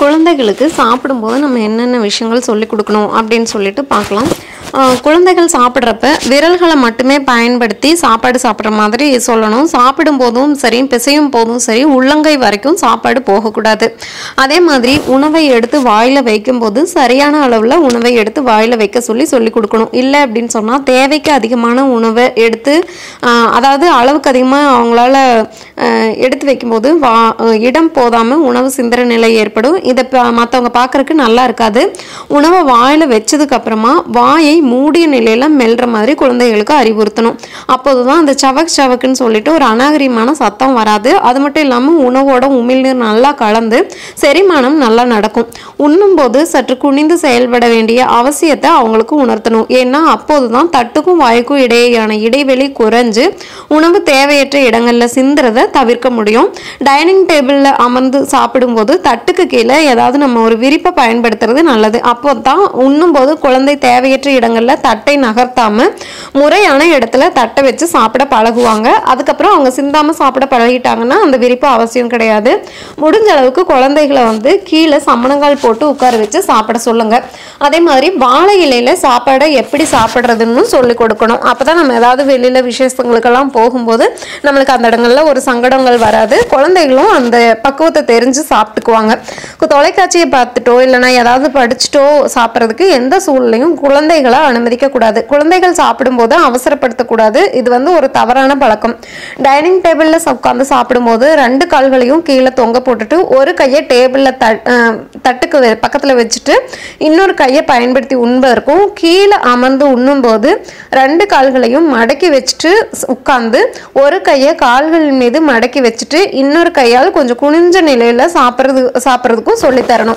குழந்தைகளுக்கு சாப்பிடும்போது நம்ம என்னென்ன விஷயங்கள் சொல்லிக் கொடுக்கணும் அப்படின்னு சொல்லிட்டு பார்க்கலாம் ஆஹ் குழந்தைகள் சாப்பிட்றப்ப விரல்களை மட்டுமே பயன்படுத்தி சாப்பாடு சாப்பிட்ற மாதிரி சொல்லணும் சாப்பிடும் போதும் சரி பிசையும் போதும் சரி உள்ளங்கை வரைக்கும் சாப்பாடு போகக்கூடாது அதே மாதிரி உணவை எடுத்து வாயில் வைக்கும்போது சரியான அளவில் உணவை எடுத்து வாயில் வைக்க சொல்லி சொல்லி கொடுக்கணும் இல்லை அப்படின்னு சொன்னால் தேவைக்கு அதிகமான உணவை எடுத்து ஆஹ் அதாவது அளவுக்கு அதிகமாக அவங்களால ஆஹ் எடுத்து வைக்கும்போது வா ஆஹ் இடம் போதாமல் உணவு சிந்தர நிலை ஏற்படும் இதை மற்றவங்க பார்க்கறதுக்கு நல்லா இருக்காது உணவை வாயில் வச்சதுக்கு அப்புறமா வாயை மூடிய நிலையில மெல்ற மாதிரி குழந்தைகளுக்கு அறிவுறுத்தணும் அப்போதுதான் அந்த சவக் சவக்குன்னு சொல்லிட்டு ஒரு அநாகரிகமான சத்தம் வராது அது மட்டும் இல்லாமல் உணவோட உமிழ்நீர் நல்லா கலந்து செரிமானம் நல்லா நடக்கும் உண்ணும்போது சற்று குனிந்து செயல்பட வேண்டிய அவசியத்தை அவங்களுக்கு உணர்த்தணும் ஏன்னா அப்போதுதான் தட்டுக்கும் வாய்க்கும் இடையேயான இடைவெளி குறைஞ்சு உணவு தேவையற்ற இடங்கள்ல சிந்துறதை தவிர்க்க முடியும் டைனிங் டேபிளில் அமர்ந்து சாப்பிடும்போது தட்டுக்கு கீழே ஏதாவது நம்ம ஒரு விரிப்பை பயன்படுத்துறது நல்லது அப்போ தான் உண்ணும்போது குழந்தை தேவையற்ற இடங்கள்ல தட்டை நகர்த்தாம முறையான இடத்துல தட்டை வச்சு சாப்பிட பழகுவாங்க அதுக்கப்புறம் அவங்க சிந்தாம சாப்பிட பழகிட்டாங்கன்னா அந்த விரிப்பு அவசியம் கிடையாது முடிஞ்ச அளவுக்கு குழந்தைகளை வந்து கீழே சம்மணங்கால் போட்டு உட்கார வச்சு சாப்பிட சொல்லுங்க அதே மாதிரி வாழை இலையில சாப்பாடை எப்படி சாப்பிட்றதுன்னு சொல்லி கொடுக்கணும் அப்பதான் நம்ம ஏதாவது வெளியில விசேஷங்களுக்கெல்லாம் போகும்போது நம்மளுக்கு அந்த இடங்கள்ல ஒரு சங்கடங்கள் வராது குழந்தைகளும் அந்த பக்குவத்தை தெரிஞ்சு சாப்பிட்டுக்குவாங்க கு- தொலைக்காட்சியை பார்த்துட்டோ இல்லைன்னா ஏதாவது படிச்சுட்டோ சாப்பிட்றதுக்கு எந்த சூழ்நிலையும் குழந்தைகளை அனுமதிக்க கூடாது குழந்தைகள் சாப்பிடும்போது அவசரப்படுத்தக்கூடாது இது வந்து ஒரு தவறான பழக்கம் டைனிங் டேபிளில் உட்காந்து சாப்பிடும்போது ரெண்டு கால்களையும் கீழே தொங்க போட்டுட்டு ஒரு கையை டேபிளில் த அஹ் தட்டுக்கு வெ- பக்கத்துல வச்சுட்டு இன்னொரு கையை பயன்படுத்தி உண்பதற்கும் கீழே அமர்ந்து உண்ணும்போது ரெண்டு கால்களையும் மடக்கி வச்சுட்டு ஸ்- உட்கார்ந்து ஒரு கையை கால்கள் மீது மடக்கி வச்சுட்டு இன்னொரு கையால் கொஞ்சம் குனிஞ்ச நிலையில சாப்பிட்றது சாப்பிட்றதுக்கும் சொல்லித் தரணும்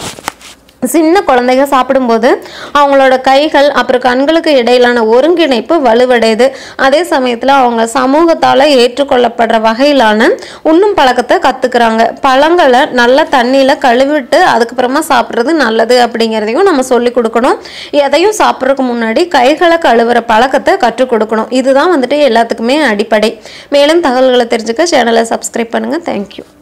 சின்ன குழந்தைங்க சாப்பிடும்போது அவங்களோட கைகள் அப்புறம் கண்களுக்கு இடையிலான ஒருங்கிணைப்பு வலுவடையுது அதே சமயத்தில் அவங்க சமூகத்தால் ஏற்றுக்கொள்ளப்படுற வகையிலான உண்ணும் பழக்கத்தை கற்றுக்குறாங்க பழங்களை நல்லா தண்ணியில் கழுவிட்டு அதுக்கப்புறமா சாப்பிட்றது நல்லது அப்படிங்கிறதையும் நம்ம சொல்லி கொடுக்கணும் எதையும் சாப்பிட்றதுக்கு முன்னாடி கைகளை கழுவுற பழக்கத்தை கற்றுக் கொடுக்கணும் இதுதான் வந்துட்டு எல்லாத்துக்குமே அடிப்படை மேலும் தகவல்களை தெரிஞ்சுக்க சேனலை சப்ஸ்கிரைப் பண்ணுங்கள் தேங்க்யூ